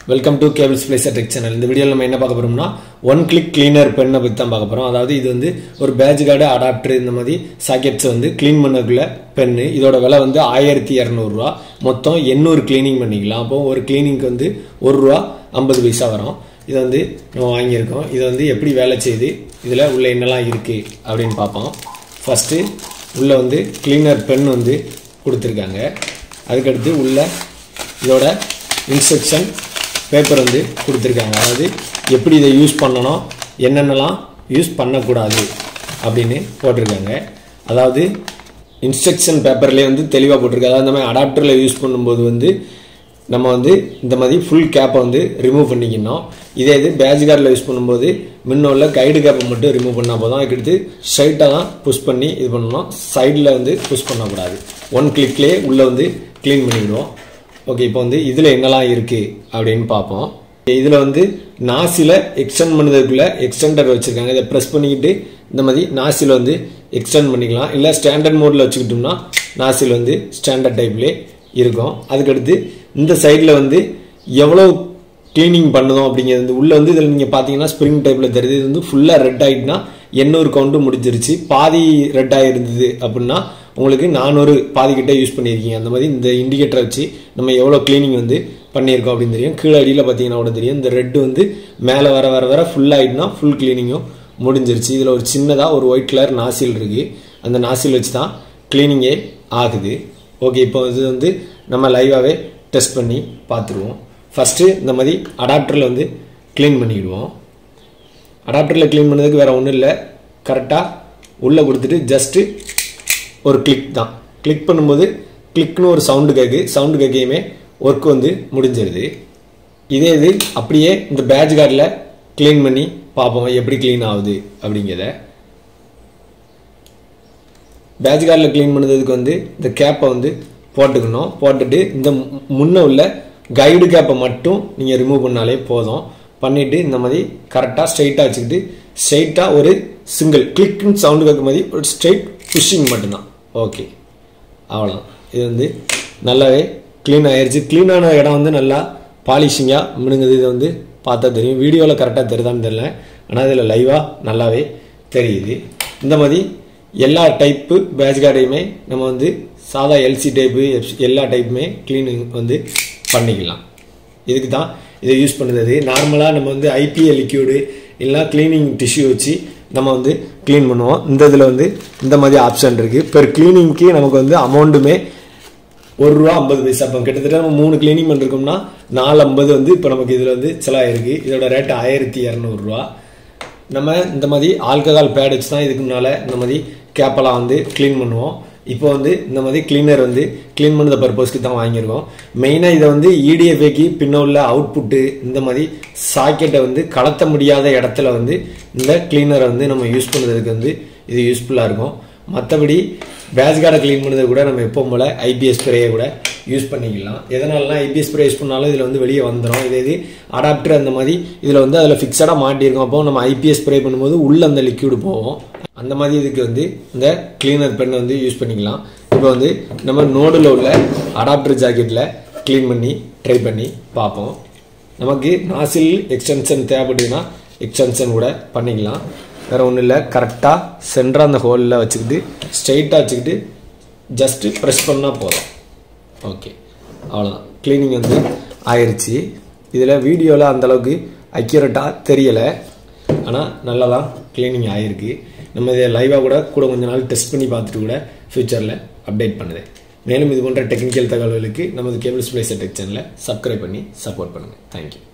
welcome to cables place tech channel இந்த வீடியோவில் நம்ம என்ன பார்க்க போறோம்னா ஒன் கிளிக் கிளீனர் பெண்ணை பற்றி தான் பார்க்க போறோம் அதாவது இது வந்து ஒரு பேட்ச் கார்டு அடாப்டர் இந்த மாதிரி சாக்கெட்ஸ் வந்து க்ளீன் பண்ணக்குள்ள பென்னு இதோட விலை வந்து ஆயிரத்தி இரநூறுவா மொத்தம் எண்ணூறு க்ளீனிங் பண்ணிக்கலாம் அப்போ ஒரு கிளீனிங்க்கு வந்து ஒரு ரூபா ஐம்பது பைசா வரும் இதை வந்து நம்ம வாங்கியிருக்கோம் இது வந்து எப்படி வேலை செய்யுது இதில் உள்ள என்னெல்லாம் இருக்குது அப்படின்னு பார்ப்போம் ஃபஸ்ட்டு உள்ள வந்து கிளீனர் பென் வந்து கொடுத்துருக்காங்க அதுக்கடுத்து உள்ள இதோட இன்ஸ்ட்ரக்ஷன் பேப்பர் வந்து கொடுத்துருக்காங்க அதாவது எப்படி இதை யூஸ் பண்ணணும் என்னென்னலாம் யூஸ் பண்ணக்கூடாது அப்படின்னு போட்டிருக்காங்க அதாவது இன்ஸ்ட்ரக்ஷன் பேப்பர்லேயே வந்து தெளிவாக போட்டிருக்கு அதாவது இந்த மாதிரி அடாப்டரில் யூஸ் பண்ணும்போது வந்து நம்ம வந்து இந்த மாதிரி ஃபுல் கேப்பை வந்து ரிமூவ் பண்ணிக்கணும் இதே இது பேட்ச் கார்டில் யூஸ் பண்ணும்போது முன்ன உள்ள கைடு கேப்பை மட்டும் ரிமூவ் பண்ணால் போதும் அதுக்கடுத்து ஸ்ட்ரைட்டாக தான் புஷ் பண்ணி இது பண்ணணும் சைடில் வந்து புஷ் பண்ணக்கூடாது ஒன் கிளிக்லேயே உள்ளே வந்து க்ளீன் பண்ணிவிடுவோம் ஓகே இப்போ வந்து இதில் என்னெல்லாம் இருக்குது அப்படின்னு பார்ப்போம் இதில் வந்து நாசில எக்ஸ்டெண்ட் பண்ணதுக்குள்ள எக்ஸ்டெண்டர் வச்சுருக்காங்க இதை ப்ரெஸ் பண்ணிக்கிட்டு இந்த மாதிரி நாசில வந்து எக்ஸ்டெண்ட் பண்ணிக்கலாம் இல்லை ஸ்டாண்டர்ட் மோடில் வச்சுக்கிட்டோம்னா நாசில் வந்து ஸ்டாண்டர்ட் டைப்லேயே இருக்கும் அதுக்கடுத்து இந்த சைடில் வந்து எவ்வளோ க்ளீனிங் பண்ணணும் அப்படிங்கிறது வந்து உள்ளே வந்து இதில் நீங்கள் பார்த்தீங்கன்னா ஸ்ப்ரிங் டைப்பில் தெரியுது இது வந்து ஃபுல்லாக ரெட் ஆகிட்டுனா எண்ணூறு கவுண்ட்டு முடிஞ்சிருச்சு பாதி ரெட் ஆகிருந்தது அப்படின்னா உங்களுக்கு நானூறு பாதி கிட்ட யூஸ் பண்ணியிருக்கீங்க அந்த மாதிரி இந்த இண்டிகேட்டரை வச்சு நம்ம எவ்வளோ க்ளீனிங் வந்து பண்ணியிருக்கோம் அப்படின்னு தெரியும் கீழே அடியில் பார்த்தீங்கன்னா கூட தெரியும் இந்த ரெட்டு வந்து மேலே வர வர வர ஃபுல் ஆகிட்டுனா ஃபுல் க்ளீனிங்கும் முடிஞ்சிருச்சு இதில் ஒரு சின்னதாக ஒரு ஒயிட் கலர் நாசில் இருக்குது அந்த நாசில் வச்சு தான் க்ளீனிங்கே ஆகுது ஓகே இப்போ இது வந்து நம்ம லைவாகவே டெஸ்ட் பண்ணி பார்த்துருவோம் ஃபஸ்ட்டு இந்த மாதிரி அடாப்டரில் வந்து க்ளீன் பண்ணிவிடுவோம் அடாப்டரில் க்ளீன் பண்ணதுக்கு வேறு ஒன்றும் இல்லை கரெக்டாக உள்ளே கொடுத்துட்டு ஜஸ்ட்டு ஒரு கிளிக் தான் கிளிக் பண்ணும்போது கிளிக்னு ஒரு சவுண்டு கேட்கு சவுண்டு கேட்கையுமே ஒர்க் வந்து முடிஞ்சிருது இதே இது அப்படியே இந்த பேட்ச் கார்டில் க்ளீன் பண்ணி பார்ப்போம் எப்படி க்ளீன் ஆகுது அப்படிங்கிறத பேட்ச் கார்டில் க்ளீன் பண்ணதுக்கு வந்து இந்த கேப்பை வந்து போட்டுக்கணும் போட்டுட்டு இந்த முன்ன உள்ள கைடு கேப்பை மட்டும் நீங்கள் ரிமூவ் பண்ணாலே போதும் பண்ணிவிட்டு இந்த மாதிரி கரெக்டாக ஸ்ட்ரைட்டாக வச்சுக்கிட்டு ஸ்ட்ரைட்டாக ஒரு சிங்கிள் கிளிக்னு சவுண்டு கேட்கும் மாதிரி ஒரு ஸ்ட்ரைட் புஷ்ஷிங் மட்டும்தான் ஓகே அவ்வளோதான் இது வந்து நல்லாவே க்ளீன் ஆயிடுச்சு க்ளீனான இடம் வந்து நல்லா பாலிஷிங்காக மினுங்குது இது வந்து பார்த்தா தெரியும் வீடியோவில் கரெக்டாக தெரியுதான்னு தெரியல ஆனால் இதில் லைவாக நல்லாவே தெரியுது இந்த மாதிரி எல்லா டைப்பு பேட்ச் கார்டையுமே நம்ம வந்து சாதா எல்சி டைப்பு எல்லா டைப்புமே க்ளீனிங் வந்து பண்ணிக்கலாம் இதுக்கு தான் இதை யூஸ் பண்ணுறது நார்மலாக நம்ம வந்து ஐபிஎல் லிக்யூடு இல்லைனா க்ளீனிங் டிஷ்யூ வச்சு நம்ம வந்து க்ளீன் பண்ணுவோம் இந்த இதில் வந்து இந்த மாதிரி ஆப்ஷன் இருக்குது பெர் க்ளீனிங்க்கு நமக்கு வந்து அமௌண்ட்டுமே ஒரு ரூபா ஐம்பது பைசா இப்போ கிட்டத்தட்ட நம்ம மூணு க்ளீனிங் பண்ணிருக்கோம்னா நாலு ஐம்பது வந்து இப்போ நமக்கு இதில் வந்து செலவாயிருக்கு இதோட ரேட் ஆயிரத்தி இரநூறுவா நம்ம இந்த மாதிரி ஆல்கஹால் பேட் வச்சு தான் இதுக்கு முன்னால் இந்த மாதிரி கேப்பெல்லாம் வந்து க்ளீன் பண்ணுவோம் இப்போ வந்து இந்த மாதிரி கிளீனர் வந்து க்ளீன் பண்ணுற பர்பஸ்க்கு தான் வாங்கியிருக்கோம் மெயினாக இதை வந்து இடிஎஃப்ஏக்கு பின்ன உள்ள அவுட்புட்டு இந்த மாதிரி சாக்கெட்டை வந்து கலத்த முடியாத இடத்துல வந்து இந்த கிளீனரை வந்து நம்ம யூஸ் பண்ணுறதுக்கு வந்து இது யூஸ்ஃபுல்லாக இருக்கும் மற்றபடி பேட்ச் கார்டை க்ளீன் பண்ணதை கூட நம்ம எப்போ போல் ஐபிஎஸ் ஸ்ப்ரேயை கூட யூஸ் பண்ணிக்கலாம் எதனாலலாம் ஐபிஎஸ் ஸ்ப்ரே யூஸ் பண்ணாலும் இதில் வந்து வெளியே வந்துடும் இதே இது அடாப்டர் அந்த மாதிரி இதில் வந்து அதில் ஃபிக்ஸடாக மாட்டியிருக்கோம் அப்போ நம்ம ஐபிஎஸ் ஸ்ப்ரே பண்ணும்போது உள்ளே அந்த லிக்யூடு போகும் அந்த மாதிரி இதுக்கு வந்து இந்த கிளீனர் பெண்ணை வந்து யூஸ் பண்ணிக்கலாம் இப்போ வந்து நம்ம நோடில் உள்ள அடாப்டர் ஜாக்கெட்டில் க்ளீன் பண்ணி ட்ரை பண்ணி பார்ப்போம் நமக்கு நாசில் எக்ஸ்டென்ஷன் தேவைப்படுதுன்னா எக்ஸ்டென்ஷன் கூட பண்ணிக்கலாம் வேறு ஒன்றும் இல்லை கரெக்டாக சென்டராக அந்த ஹோலில் வச்சுக்கிட்டு ஸ்ட்ரைட்டாக வச்சுக்கிட்டு ஜஸ்ட்டு ப்ரெஸ் பண்ணால் போதும் ஓகே அவ்வளோதான் க்ளீனிங் வந்து ஆயிடுச்சு இதில் வீடியோவில் அந்தளவுக்கு அக்யூரேட்டாக தெரியலை ஆனால் நல்லா தான் க்ளீனிங் ஆகிருக்கு நம்ம இதை லைவாக கூட கூட கொஞ்ச நாள் டெஸ்ட் பண்ணி பார்த்துட்டு கூட ஃப்யூச்சரில் அப்டேட் பண்ணுது மேலும் இது போன்ற டெக்னிக்கல் தகவல்களுக்கு நமது கேபிள்ஸ் பிளேஸ் டெக் சேனலை சப்ஸ்கிரைப் பண்ணி சப்போர்ட் பண்ணுங்கள் தேங்க்யூ